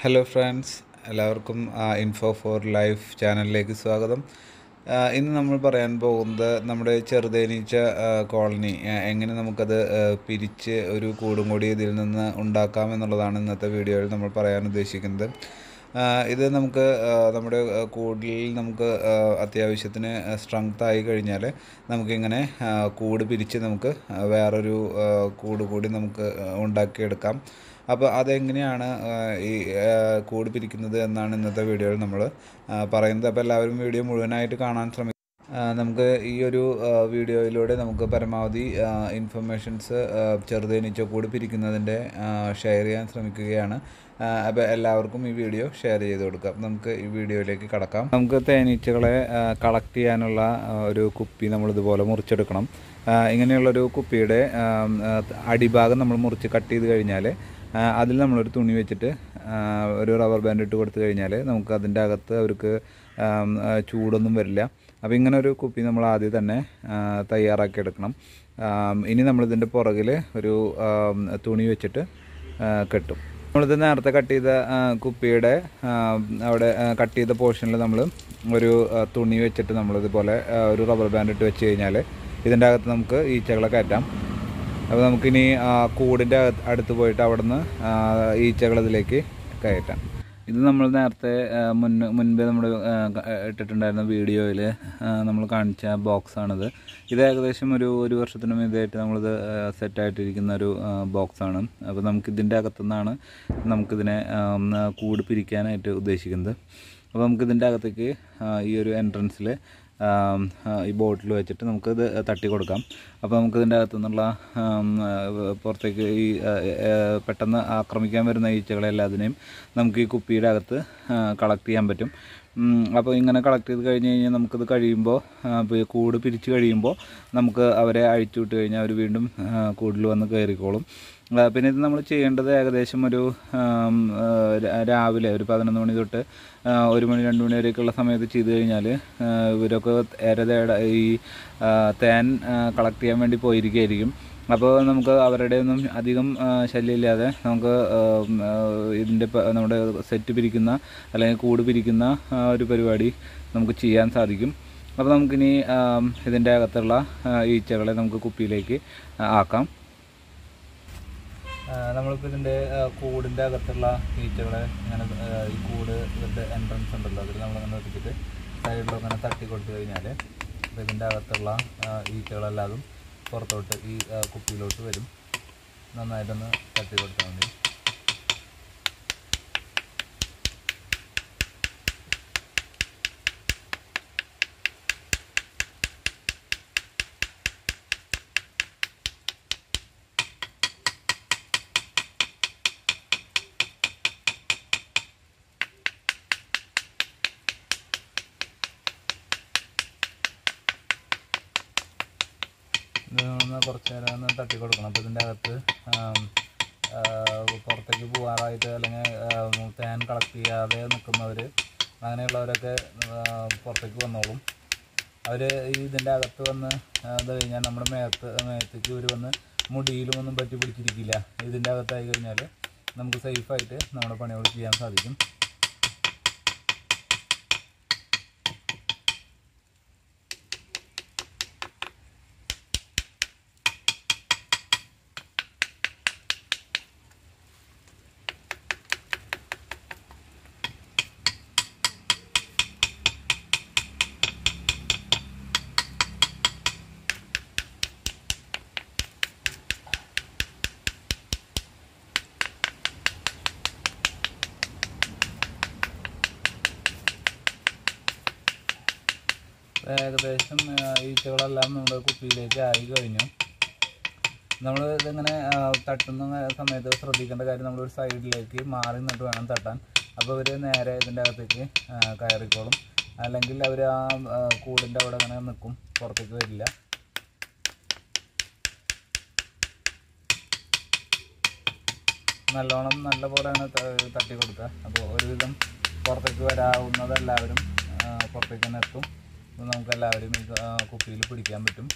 Hello friends എല്ലാവർക്കും info for life ചാനലിലേക്ക് സ്വാഗതം ആ, ഇന്ന് നമ്മൾ പറയാൻ പോകുന്നത് നമ്മുടെ ചെറുതേനീച്ച ആ, കോളനി ആ, എങ്ങനെ നമുക്കത് ആ, പിരിച്ച് ഒരു കൂടും കൂടി ഇതിൽ നിന്ന് ഉണ്ടാക്കാം എന്നുള്ളതാണ് ഇന്നത്തെ വീഡിയോയിൽ നമ്മൾ പറയാൻ ഉദ്ദേശിക്കുന്നത് ആ, ഇത് നമുക്ക് ആ, നമ്മുടെ ആ, കൂടിൽ നമുക്ക് ആ, അത്യാവശ്യത്തിന് സ്ട്രെങ്ത് ആയി കഴിഞ്ഞാൽ നമുക്കിങ്ങനെ ആ, കൂട് പിരിച്ച് നമുക്ക് ആ, വേറൊരു ആ, കൂട് കൂടി നമുക്ക് ആ, ഉണ്ടാക്കിയെടുക്കാം അപ്പോൾ അതെങ്ങനെയാണ് ആ, ഈ ആ, കൂട് പിരിക്കുന്നത് എന്നാണ് ഇന്നത്തെ വീഡിയോയിൽ നമ്മൾ പറയുന്നത് അപ്പോൾ എല്ലാവരും വീഡിയോ മുഴുവനായിട്ട് കാണാൻ ശ്രമിക്കും നമുക്ക് ഈ ഒരു ആ, വീഡിയോയിലൂടെ നമുക്ക് പരമാവധി ഇൻഫർമേഷൻസ് ചെറുതേനീച്ച കൂട് പിരിക്കുന്നതിൻ്റെ ഷെയർ ചെയ്യാൻ ശ്രമിക്കുകയാണ് അപ്പോൾ എല്ലാവർക്കും ഈ വീഡിയോ ഷെയർ ചെയ്ത് കൊടുക്കാം നമുക്ക് ഈ വീഡിയോയിലേക്ക് കടക്കാം നമുക്ക് തേനീച്ചകളെ കളക്ട് ചെയ്യാനുള്ള ആ, ഒരു കുപ്പി നമ്മൾ ഇതുപോലെ മുറിച്ചെടുക്കണം ആ, ഇങ്ങനെയുള്ളൊരു കുപ്പിയുടെ ആ, ആ, അടിഭാഗം നമ്മൾ മുറിച്ച് കട്ട് ചെയ്ത് കഴിഞ്ഞാൽ ആ, അതിൽ നമ്മളൊരു തുണി വെച്ചിട്ട് ആ, ഒരു റബ്ബർ ബാൻഡ് ഇട്ട് കൊടുത്തു കഴിഞ്ഞാൽ നമുക്ക് അതിൻ്റെ അകത്ത് അവർക്ക് ആം, ആ, ചൂടൊന്നും വരില്ല അപ്പോൾ ഇങ്ങനെ ഒരു കുപ്പി നമ്മൾ ആദ്യം തന്നെ ആ, തയ്യാറാക്കി എടുക്കണം ആം, ഇനി നമ്മളിതിൻ്റെ പുറകിൽ ഒരു ആം, തുണി വെച്ചിട്ട് ആ, കെട്ടും നമ്മളിത് നേരത്തെ കട്ട് ചെയ്ത ആ, കുപ്പിയുടെ ആ, അവിടെ കട്ട് ചെയ്ത പോർഷനിൽ നമ്മൾ ഒരു ആ, തുണി വെച്ചിട്ട് നമ്മളിതുപോലെ ആ, ഒരു റബ്ബർ ബാൻഡ് ഇട്ട് വെച്ച് കഴിഞ്ഞാൽ ഇതിൻ്റെ അകത്ത് നമുക്ക് ഈച്ചകളെ കയറ്റാം അപ്പോൾ നമുക്കിനി ആ, കൂടിൻ്റെ അകത്ത് അടുത്ത് പോയിട്ട് അവിടെ നിന്ന് ഈച്ചകളതിലേക്ക് കയറ്റാം ഇത് നമ്മൾ നേരത്തെ ആ, മുൻ മുൻപേ നമ്മൾ ആ, ക- ഇട്ടിട്ടുണ്ടായിരുന്ന വീഡിയോയിൽ നമ്മൾ കാണിച്ച ബോക്സാണിത് ഇത് ഏകദേശം ഒരു ഒരു വർഷത്തിന് മീതായിട്ട് നമ്മളിത് സെറ്റായിട്ടിരിക്കുന്ന ഒരു ബോക്സാണ് അപ്പോൾ നമുക്കിതിൻ്റെ അകത്തുനിന്നാണ് നമുക്കിതിനെ ആ, ഒന്ന് കൂട് പിരിക്കാനായിട്ട് ഉദ്ദേശിക്കുന്നത് അപ്പോൾ നമുക്കിതിൻ്റെ അകത്തേക്ക് ആ, ഈ ഒരു എൻട്രൻസിൽ ആം, ആ, ഈ ബോട്ടിൽ വെച്ചിട്ട് നമുക്കിത് തട്ടി കൊടുക്കാം അപ്പോൾ നമുക്കിതിൻ്റെ അകത്തു നിന്നുള്ള ആം, ആ, പുറത്തേക്ക് ഈ ആ, ആ, പെട്ടെന്ന് ആക്രമിക്കാൻ വരുന്ന ഈച്ചകളെ എല്ലാത്തിനെയും നമുക്ക് ഈ കുപ്പിയുടെ അകത്ത് കളക്ട് ചെയ്യാൻ പറ്റും ഉം, അപ്പോൾ ഇങ്ങനെ കളക്ട് ചെയ്ത് കഴിഞ്ഞ് കഴിഞ്ഞാൽ നമുക്കിത് കഴിയുമ്പോൾ ആ, ഇപ്പോൾ ഈ കൂട് പിരിച്ച് കഴിയുമ്പോൾ നമുക്ക് അവരെ അഴിച്ചു വിട്ട് കഴിഞ്ഞാൽ അവർ വീണ്ടും ആ, കൂടിൽ വന്ന് കയറിക്കോളും ആ, പിന്നെ ഇത് നമ്മൾ ചെയ്യേണ്ടത് ഏകദേശം ഒരു ആം, ആ, രാ- രാവിലെ ഒരു പതിനൊന്ന് മണി തൊട്ട് ആ, ഒരു മണി രണ്ട് മണി വരെയൊക്കെയുള്ള സമയത്ത് ചെയ്ത് കഴിഞ്ഞാൽ ഇവരൊക്കെ ഏറെ തേട ഈ ആ, തേൻ കളക്ട് ചെയ്യാൻ വേണ്ടി പോയിരിക്കുകയായിരിക്കും അപ്പോൾ നമുക്ക് അവരുടെ ഒന്നും അധികം ആ, ശല്യമില്ലാതെ നമുക്ക് ആം, ആ, ഇതിൻ്റെ പ- നമ്മുടെ സെറ്റ് പിരിക്കുന്ന അല്ലെങ്കിൽ കൂട് പിരിക്കുന്ന ആ, ഒരു പരിപാടി നമുക്ക് ചെയ്യാൻ സാധിക്കും അപ്പോൾ നമുക്കിനി ആം, ഇതിൻ്റെ അകത്തുള്ള ആ, ഈച്ചകളെ നമുക്ക് കുപ്പിയിലേക്ക് ആ, ആക്കാം നമ്മളിപ്പോൾ ഇതിൻ്റെ കൂടിൻ്റെ അകത്തുള്ള ഈച്ചകളെ ഇങ്ങനെ ആ, ഈ കൂട് ഇതിൻ്റെ എൻട്രൻസ് ഉണ്ടല്ലോ അതിൽ നമ്മളിങ്ങനെ വെച്ചിട്ട് സൈഡിലൊക്കെ ഇങ്ങനെ തട്ടി കൊടുത്തു കഴിഞ്ഞാൽ അപ്പോൾ ഇതിൻ്റെ അകത്തുള്ള ആ, ഈച്ചകളെല്ലാതും പുറത്തോട്ട് ഈ ആ, കുപ്പിയിലോട്ട് വരും നന്നായിട്ടൊന്ന് തട്ടി കൊടുത്താൽ മതി ഇത് ഒന്ന് കുറച്ച് നേരം ഒന്ന് തട്ടി കൊടുക്കണം അപ്പോൾ ഇതിൻ്റെ അകത്ത് ആം, ആ, പുറത്തേക്ക് പോകാറായിട്ട് അല്ലെങ്കിൽ ആ, തേൻ കളക്ട് ചെയ്യാതെ നിൽക്കുന്നവർ അങ്ങനെയുള്ളവരൊക്കെ ആ, പുറത്തേക്ക് വന്നോളും അവർ ഇതിൻ്റെ അകത്ത് വന്ന് ആ, ഇത് കഴിഞ്ഞാൽ നമ്മുടെ മേത്ത് മേത്തേക്ക് ഇവർ വന്ന് മുടിയിലും ഒന്നും പറ്റി പിടിച്ചിരിക്കില്ല ഇതിൻ്റെ അകത്തായി കഴിഞ്ഞാൽ നമുക്ക് സേഫായിട്ട് നമ്മുടെ പണികൾ ചെയ്യാൻ സാധിക്കും ഏകദേശം ആ, ഈച്ചകളെല്ലാം നമ്മുടെ കുപ്പിയിലേക്ക് ആയി കഴിഞ്ഞു നമ്മൾ ഇതിങ്ങനെ ആ, തട്ടുന്ന സമയത്ത് ശ്രദ്ധിക്കേണ്ട കാര്യം നമ്മളൊരു സൈഡിലേക്ക് മാറി നിന്നിട്ട് വേണം തട്ടാൻ അപ്പോൾ ഇവർ നേരെ ഇതിൻ്റെ അകത്തേക്ക് ആ, കയറിക്കോളും അല്ലെങ്കിൽ അവർ ആ ആ, കൂടിൻ്റെ അവിടെ അങ്ങനെ നിൽക്കും പുറത്തേക്ക് വരില്ല നല്ലോണം നല്ല പോലെയാണ് ത- തട്ടി കൊടുക്കുക അപ്പോൾ ഒരുവിധം പുറത്തേക്ക് വരാവുന്നത് എല്ലാവരും ആ, പുറത്തേക്ക് തന്നെ എത്തും അപ്പോൾ നമുക്ക് എല്ലാവരും ഈ ആ, കുപ്പിയിൽ പിടിക്കാൻ പറ്റും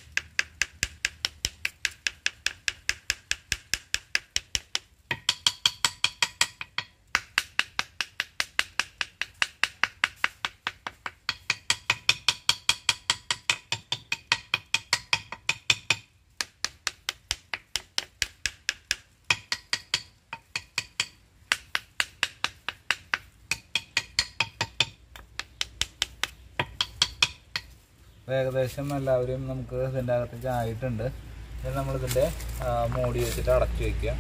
അപ്പോൾ ഏകദേശം എല്ലാവരും നമുക്ക് ഇതിൻ്റെ അകത്തേക്ക് ആയിട്ടുണ്ട് ഇനി നമ്മളിതിൻ്റെ ആ, മൂടി വെച്ചിട്ട് അടച്ചു വയ്ക്കുക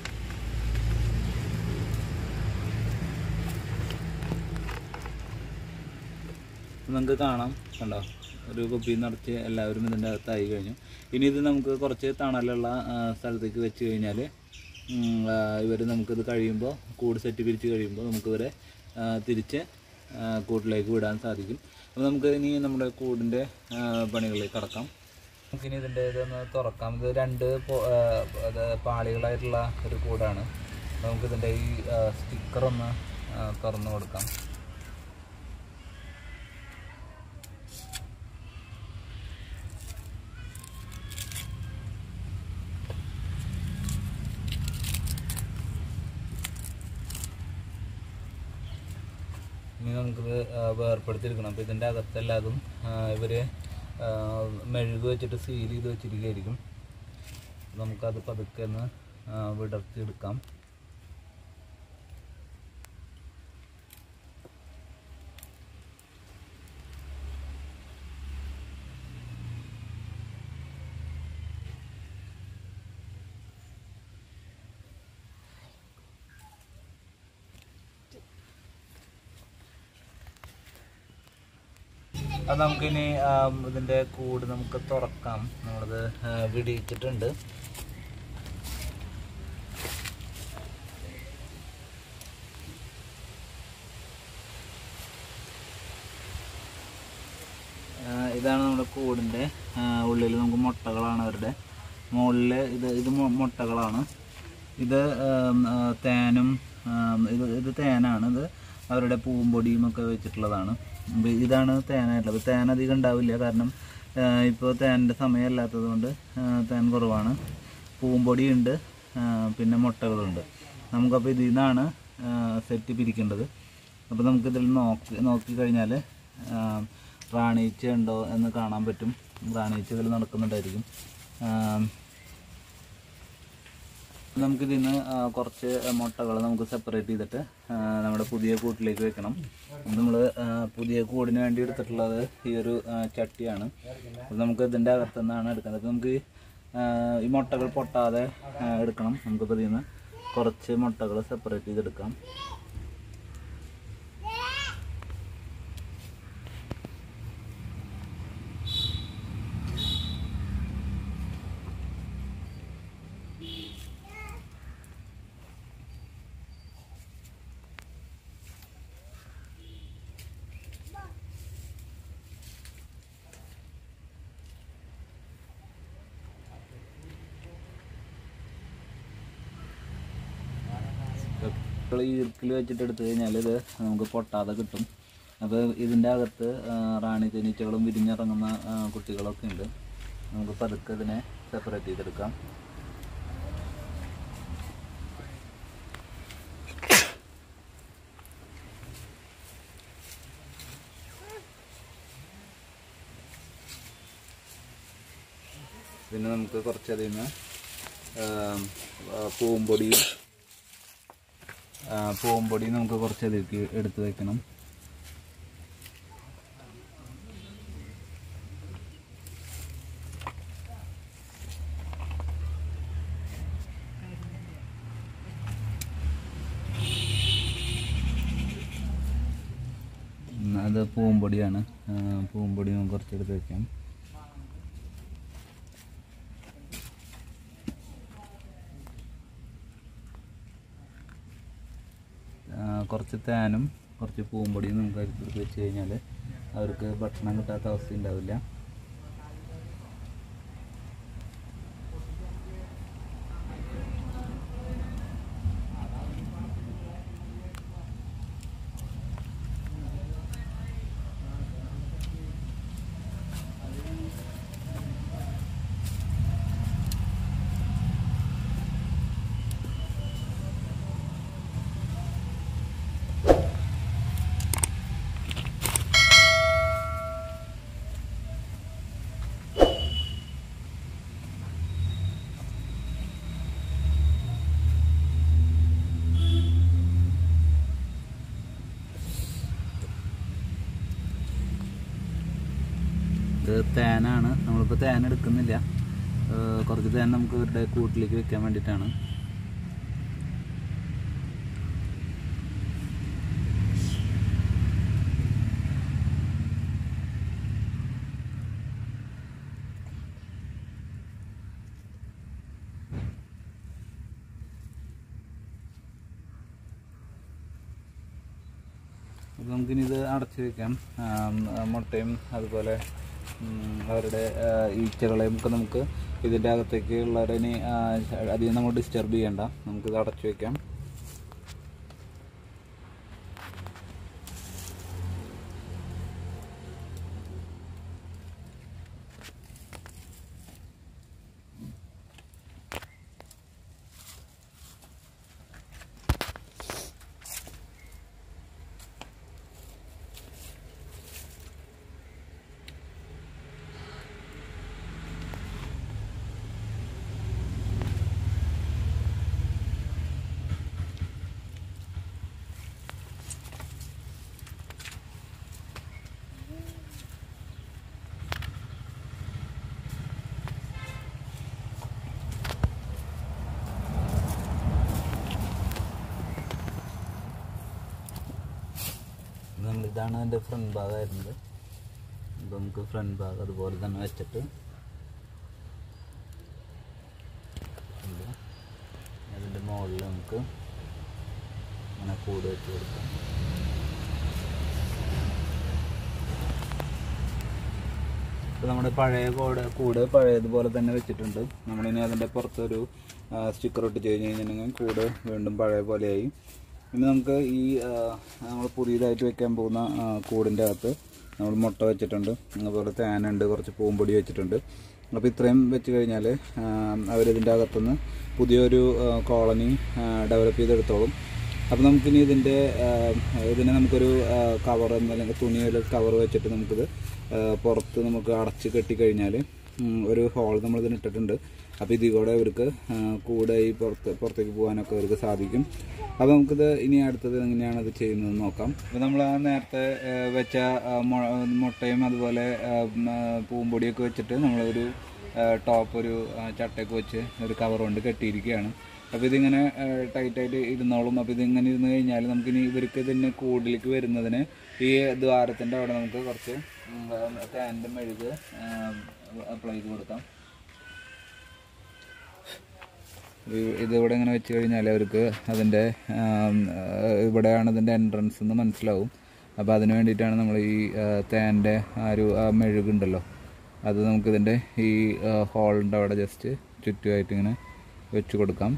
നമുക്ക് കാണാം കണ്ടോ ഒരു കുപ്പി നിറച്ച് എല്ലാവരും ഇതിൻ്റെ അകത്തായി കഴിഞ്ഞു ഇനി ഇത് നമുക്ക് കുറച്ച് തണലുള്ള ആ, സ്ഥലത്തേക്ക് വെച്ച് കഴിഞ്ഞാൽ ഇവർ നമുക്കിത് കഴിയുമ്പോൾ കൂട് സെറ്റ് പിരിച്ച് കഴിയുമ്പോൾ നമുക്കിവരെ ആ, തിരിച്ച് ആ, കൂട്ടിലേക്ക് വിടാൻ സാധിക്കും അപ്പോൾ നമുക്ക് ഇനി നമ്മുടെ കൂടിൻ്റെ ആ, പണികളിലേക്ക് കടക്കാം നമുക്കിനി ഇതിൻ്റെ ഇതൊന്ന് തുറക്കാം ഇത് രണ്ട് പോ- ആ, അത് പാളികളായിട്ടുള്ള ഒരു കൂടാണ് നമുക്കിതിൻ്റെ ഈ സ്റ്റിക്കർ ഒന്ന് ആ, തുറന്ന് കൊടുക്കാം ഇനി നമുക്കിത് ആ, വേർപ്പെടുത്തിയെടുക്കണം അപ്പോൾ ഇതിൻ്റെ അകത്തെല്ലാതും ഇവർ മെഴുക് വെച്ചിട്ട് സീൽ ചെയ്ത് വെച്ചിരിക്കുകയായിരിക്കും നമുക്കത് പതുക്കെ ഒന്ന് ആ, വിടർത്തിയെടുക്കാം അത് നമുക്കിനി ആം, ഇതിൻ്റെ കൂട് നമുക്ക് തുറക്കാം നമ്മളത് ആ, വിടിയിച്ചിട്ടുണ്ട് ആ, ഇതാണ് നമ്മുടെ കൂടിൻ്റെ ഉള്ളിൽ നമുക്ക് മുട്ടകളാണ് അവരുടെ മുകളിൽ ഇത് ഇത് മു- മുട്ടകളാണ് ഇത് ആം, ആ, തേനും ആം, ഇത് ഇത് തേനാണ് ഇത് അവരുടെ പൂവും പൊടിയും ഒക്കെ വെച്ചിട്ടുള്ളതാണ് അപ്പൊ ഇതാണ് തേനായിട്ടുള്ളത് തേൻ അധികം ഉണ്ടാവില്ല കാരണം ഇപ്പോൾ തേനിൻ്റെ സമയമല്ലാത്തത് കൊണ്ട് ആ, തേൻ കുറവാണ് പൂവും പൊടിയുണ്ട് ആ, പിന്നെ മുട്ടകളുണ്ട് നമുക്കപ്പോൾ ഇതിൽ നിന്നാണ് സെറ്റ് പിരിക്കേണ്ടത് അപ്പോൾ നമുക്കിതിൽ നോക്കി നോക്കി കഴിഞ്ഞാൽ റാണീച്ച ഉണ്ടോ എന്ന് കാണാൻ പറ്റും റാണീച്ച ഇതിൽ നടക്കുന്നുണ്ടായിരിക്കും ആം, നമുക്കിതിൽ നിന്ന് കുറച്ച് മുട്ടകൾ നമുക്ക് സെപ്പറേറ്റ് ചെയ്തിട്ട് ആ, നമ്മുടെ പുതിയ കൂട്ടിലേക്ക് വെക്കണം നമ്മൾ പുതിയ കൂടിന് വേണ്ടി എടുത്തിട്ടുള്ളത് ഈ ഒരു ആ, ചട്ടിയാണ് അത് നമുക്ക് ഇതിൻ്റെ അകത്തു നിന്നാണ് എടുക്കുന്നത് അപ്പോൾ നമുക്ക് ആ, ഈ മുട്ടകൾ പൊട്ടാതെ ആ, എടുക്കണം നമുക്കിപ്പോൾ ഇതിൽ നിന്ന് കുറച്ച് മുട്ടകൾ സെപ്പറേറ്റ് ചെയ്തെടുക്കാം ഇപ്പോൾ ഈ ഈർക്കിൽ വെച്ചിട്ട് എടുത്തു കഴിഞ്ഞാൽ ഇത് നമുക്ക് പൊട്ടാതെ കിട്ടും അപ്പോൾ ഇതിൻ്റെ അകത്ത് ആ, റാണി തേനീച്ചകളും വിരിഞ്ഞിറങ്ങുന്ന ആ, കുട്ടികളൊക്കെ ഉണ്ട് നമുക്ക് പതുക്കെ ഇതിനെ സെപ്പറേറ്റ് ചെയ്തെടുക്കാം പിന്നെ നമുക്ക് കുറച്ചതിൽ നിന്ന് പൂമ്പൊടിയും ആ, പൂമ്പൊടി നമുക്ക് കുറച്ച് അതിലേക്ക് എടുത്ത് വെക്കണം ഉം, അത് പൂമ്പൊടിയാണ് ആ, പൂമ്പൊടി നമുക്ക് കുറച്ച് എടുത്ത് വെക്കാം ആ, കുറച്ച് തേനും കുറച്ച് പൂമ്പൊടിയും നമുക്ക് അടുത്ത് വെച്ച് കഴിഞ്ഞാൽ അവർക്ക് ഭക്ഷണം കിട്ടാത്ത അവസ്ഥ ഉണ്ടാവില്ല തേനാണ് നമ്മളിപ്പോൾ തേൻ എടുക്കുന്നില്ല ഏഹ് കുറച്ച് തേൻ നമുക്ക് ഇവരുടെ കൂട്ടിലേക്ക് വെക്കാൻ വേണ്ടിയിട്ടാണ് അപ്പോൾ നമുക്കിനി ഇത് അടച്ചു വെക്കാം ആം, ആ, മുട്ടയും അതുപോലെ ഉം, അവരുടെ ആ, ഈച്ചകളെയും ഒക്കെ നമുക്ക് ഇതിൻ്റെ അകത്തേക്ക് ഉള്ളവരെ ഇനി ആ, അധികം നമ്മൾ ഡിസ്റ്റർബ് ചെയ്യണ്ട നമുക്കിത് അടച്ചു വെക്കാം നമ്മൾ ഇതാണ് അതിൻ്റെ ഫ്രണ്ട് ഭാഗമായിരുന്നത് അപ്പോൾ നമുക്ക് ഫ്രണ്ട് ഭാഗം അതുപോലെ തന്നെ വെച്ചിട്ട് ഉണ്ട്. അതിൻ്റെ മുകളിൽ നമുക്ക് അങ്ങനെ കൂട് വെച്ച് കൊടുക്കാം ഇപ്പോൾ നമ്മുടെ പഴയ കൂട് കൂട് പഴയതുപോലെ തന്നെ വെച്ചിട്ടുണ്ട് നമ്മളിനി അതിൻ്റെ പുറത്തൊരു സ്റ്റിക്കർ ഒട്ടിച്ച് കഴിഞ്ഞ് കഴിഞ്ഞിട്ടുണ്ടെങ്കിൽ കൂട് വീണ്ടും പഴയ പോലെയായി ഇനി നമുക്ക് ഈ നമ്മൾ പുതിയതായിട്ട് വെക്കാൻ പോകുന്ന ആ, കൂടിൻ്റെ അകത്ത് നമ്മൾ മുട്ട വെച്ചിട്ടുണ്ട് അതുപോലെ തേനുണ്ട് കുറച്ച് പൂമ്പൊടി വെച്ചിട്ടുണ്ട് അപ്പോൾ ഇത്രയും വെച്ച് കഴിഞ്ഞാൽ അവരിതിൻ്റെ അകത്തുനിന്ന് പുതിയൊരു ആ, കോളനി ഡെവലപ്പ് ചെയ്തെടുത്തോളും അപ്പോൾ നമുക്കിനി ഇതിൻ്റെ ആ, ഇതിനെ നമുക്കൊരു കവർ അല്ലെങ്കിൽ തുണിയിൽ കവർ വെച്ചിട്ട് നമുക്കിത് ആ, പുറത്ത് നമുക്ക് അടച്ച് കെട്ടിക്കഴിഞ്ഞാൽ ഒരു ഹോൾ നമ്മൾ ഇതിന് ഇട്ടിട്ടുണ്ട് അപ്പോൾ ഇതിൽ കൂടെ ഇവർക്ക് ആ, കൂടെ ഈ പുറത്ത് പുറത്തേക്ക് പോകാനൊക്കെ ഇവർക്ക് സാധിക്കും അപ്പോൾ നമുക്കിത് ഇനി അടുത്തത് എങ്ങനെയാണ് ഇത് ചെയ്യുന്നത് നോക്കാം അപ്പോൾ നമ്മൾ ആ നേരത്തെ ആ, വെച്ച ആ, മൊ- മുട്ടയും അതുപോലെ ആ, ഉം, ആ, പൂമ്പൊടിയൊക്കെ വെച്ചിട്ട് നമ്മളൊരു ടോപ്പ് ഒരു ആ, ചട്ടയൊക്കെ വെച്ച് ഒരു കവർ കൊണ്ട് കെട്ടിയിരിക്കുകയാണ് അപ്പോൾ ഇതിങ്ങനെ ടൈറ്റായിട്ട് ഇരുന്നോളും അപ്പോൾ ഇതിങ്ങനെ ഇരുന്ന് കഴിഞ്ഞാൽ നമുക്കിനി ഇവർക്ക് ഇതിന് കൂടിലേക്ക് വരുന്നതിന് ഈ ദ്വാരത്തിൻ്റെ അവിടെ നമുക്ക് കുറച്ച് തേൻ്റെ മെഴുക് അപ്ലൈ ചെയ്ത് കൊടുക്കാം ഇത് ഇതിവിടെ ഇങ്ങനെ വെച്ച് കഴിഞ്ഞാൽ അവർക്ക് അതിൻ്റെ ആം, ആ, ഇവിടെയാണ് ഇതിൻ്റെ എൻട്രൻസ് എന്ന് മനസ്സിലാവും അപ്പോൾ അതിന് വേണ്ടിയിട്ടാണ് നമ്മൾ ഈ ആ, തേൻ്റെ ആ ഒരു ആ മെഴുകുണ്ടല്ലോ അത് നമുക്കിതിൻ്റെ ഈ ഹോളിൻ്റെ അവിടെ ജസ്റ്റ് ചുറ്റുമായിട്ട് ഇങ്ങനെ വെച്ച് കൊടുക്കാം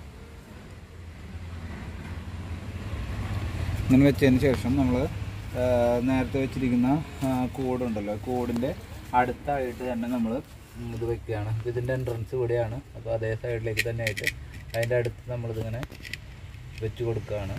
ഇങ്ങനെ വെച്ചതിന് ശേഷം നമ്മൾ നേരത്തെ വെച്ചിരിക്കുന്ന ആ, കൂടുണ്ടല്ലോ കൂടിൻ്റെ അടുത്തായിട്ട് തന്നെ നമ്മൾ ഇത് വെക്കുകയാണ് അപ്പോൾ ഇതിൻ്റെ എൻട്രൻസ് ഇവിടെയാണ് അപ്പോൾ അതേ സൈഡിലേക്ക് തന്നെ ആയിട്ട് അതിൻ്റെ അടുത്ത് നമ്മളിതിങ്ങനെ വെച്ച് കൊടുക്കുകയാണ്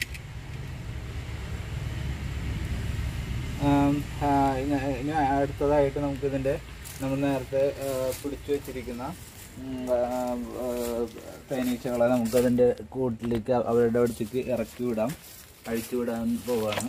ആം, ആ, ഇനി ഇനി അടുത്തതായിട്ട് നമുക്കിതിൻ്റെ നമ്മൾ നേരത്തെ ആ, പിടിച്ചു വെച്ചിരിക്കുന്ന ഉം, ആ, ആ, തേനീച്ചകളെ നമുക്കതിൻ്റെ കൂട്ടിലേക്ക് അവരുടെ അടുത്തേക്ക് ഇറക്കി വിടാം അഴിച്ചു വിടാൻ പോവുകയാണ്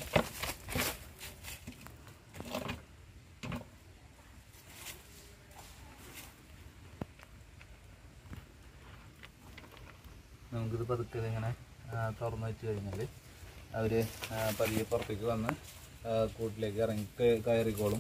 നമുക്കിത് പതുക്കെ ഇങ്ങനെ തുറന്നു വെച്ച് കഴിഞ്ഞാൽ അവർ പതിയെ പുറത്തേക്ക് വന്ന് ആ, കൂട്ടിലേക്ക് ഇറങ്ങി കയ- കയറിക്കോളും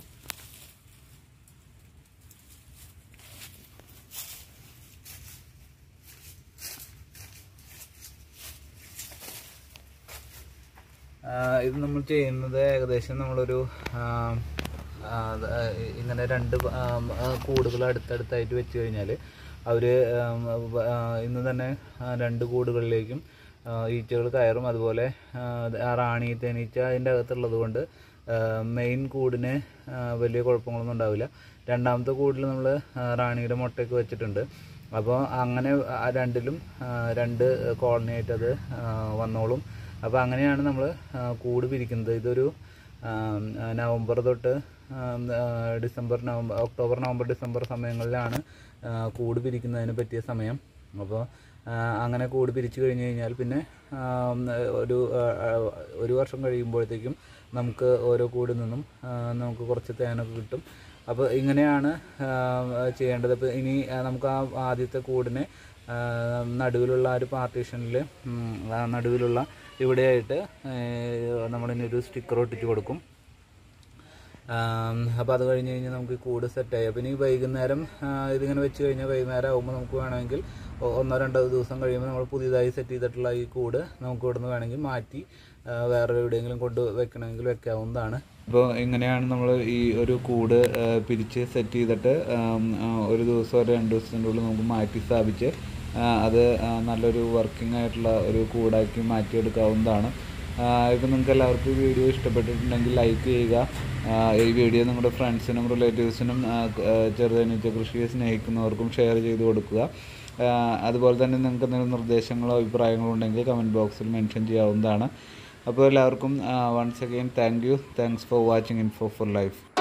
ആ, ഇത് നമ്മൾ ചെയ്യുന്നത് ഏകദേശം നമ്മളൊരു ആ, ആ, അത്, ആ, ഇങ്ങനെ രണ്ട് പ- ആ, ആ, കൂടുകൾ അടുത്തടുത്തായിട്ട് വെച്ച് കഴിഞ്ഞാൽ അവർ ഇന്ന് തന്നെ ആ, രണ്ട് കൂടുകളിലേക്കും ആ, ഈച്ചകൾ കയറും അതുപോലെ ആ, അത് ആ റാണി തേനീച്ച അതിൻ്റെ അകത്തുള്ളത് കൊണ്ട് മെയിൻ കൂടിന് ആ, വലിയ കുഴപ്പങ്ങളൊന്നും ഉണ്ടാവില്ല രണ്ടാമത്തെ കൂടിൽ നമ്മൾ റാണിയുടെ മുട്ടയൊക്കെ വെച്ചിട്ടുണ്ട് അപ്പോൾ അങ്ങനെ ആ രണ്ടിലും ആ, രണ്ട് കോളനി ആയിട്ട് അത് ആ, വന്നോളും അപ്പോൾ അങ്ങനെയാണ് നമ്മൾ കൂട് പിരിക്കുന്നത് ഇതൊരു ആ, നവംബർ തൊട്ട് ആ, ആ, December November October November December സമയങ്ങളിലാണ് ആ, കൂട് പിരിക്കുന്നതിന് പറ്റിയ സമയം അപ്പോൾ അങ്ങനെ കൂട് പിരിച്ചു കഴിഞ്ഞ് കഴിഞ്ഞാൽ പിന്നെ ആ, ഒരു ആ, ആ, ഒരു വർഷം കഴിയുമ്പോഴത്തേക്കും നമുക്ക് ഓരോ കൂടിൽ നിന്നും ആ, നമുക്ക് കുറച്ച് തേനൊക്കെ കിട്ടും അപ്പോൾ ഇങ്ങനെയാണ് ആ, ചെയ്യേണ്ടത് അപ്പോൾ ഇനി ആ, നമുക്ക് ആ ആദ്യത്തെ കൂടിനെ ആ, നടുവിലുള്ള ആ ഒരു പാർട്ടീഷനിൽ നടുവിലുള്ള ഇവിടെയായിട്ട് നമ്മളിനി ഒരു സ്റ്റിക്കർ ഒട്ടിച്ച് കൊടുക്കും അപ്പോൾ അത് കഴിഞ്ഞ് കഴിഞ്ഞാൽ നമുക്ക് ഈ കൂട് സെറ്റായി അപ്പോൾ ഇനി വൈകുന്നേരം ആ, ഇതിങ്ങനെ വെച്ച് കഴിഞ്ഞാൽ വൈകുന്നേരം ആകുമ്പോൾ നമുക്ക് വേണമെങ്കിൽ ഒ- ഒന്നോ രണ്ടോ ദിവസം കഴിയുമ്പോൾ നമ്മൾ പുതിയതായി സെറ്റ് ചെയ്തിട്ടുള്ള ഈ കൂട് നമുക്ക് ഇവിടുന്ന് വേണമെങ്കിൽ മാറ്റി ആ, വേറെ എവിടെയെങ്കിലും കൊണ്ട് വെക്കണമെങ്കിൽ വെക്കാവുന്നതാണ് അപ്പോൾ ഇങ്ങനെയാണ് നമ്മൾ ഈ ഒരു കൂട് ആ, പിരിച്ച് സെറ്റ് ചെയ്തിട്ട് ആം, ആ, ഒരു ദിവസം ഒരു രണ്ട് ദിവസത്തിൻ്റെ ഉള്ളിൽ നമുക്ക് മാറ്റി സ്ഥാപിച്ച് ആ, അത് ആ, നല്ലൊരു വർക്കിംഗ് ആയിട്ടുള്ള ഒരു കൂടാക്കി മാറ്റിയെടുക്കാവുന്നതാണ് ഇപ്പം നിങ്ങൾക്ക് എല്ലാവർക്കും ഈ വീഡിയോ ഇഷ്ടപ്പെട്ടിട്ടുണ്ടെങ്കിൽ ലൈക്ക് ചെയ്യുക ആ, ഈ വീഡിയോ നിങ്ങളുടെ ഫ്രണ്ട്സിനും റിലേറ്റീവ്സിനും ചെറുതേനീച്ച കൃഷിയെ സ്നേഹിക്കുന്നവർക്കും ഷെയർ ചെയ്ത് കൊടുക്കുക ആ, അതുപോലെ തന്നെ നിങ്ങൾക്ക് എന്തെങ്കിലും നിർദ്ദേശങ്ങളോ അഭിപ്രായങ്ങളോ ഉണ്ടെങ്കിൽ കമൻറ്റ് ബോക്സിൽ മെൻഷൻ ചെയ്യാവുന്നതാണ് അപ്പോൾ എല്ലാവർക്കും once again thank you thanks for watching info for life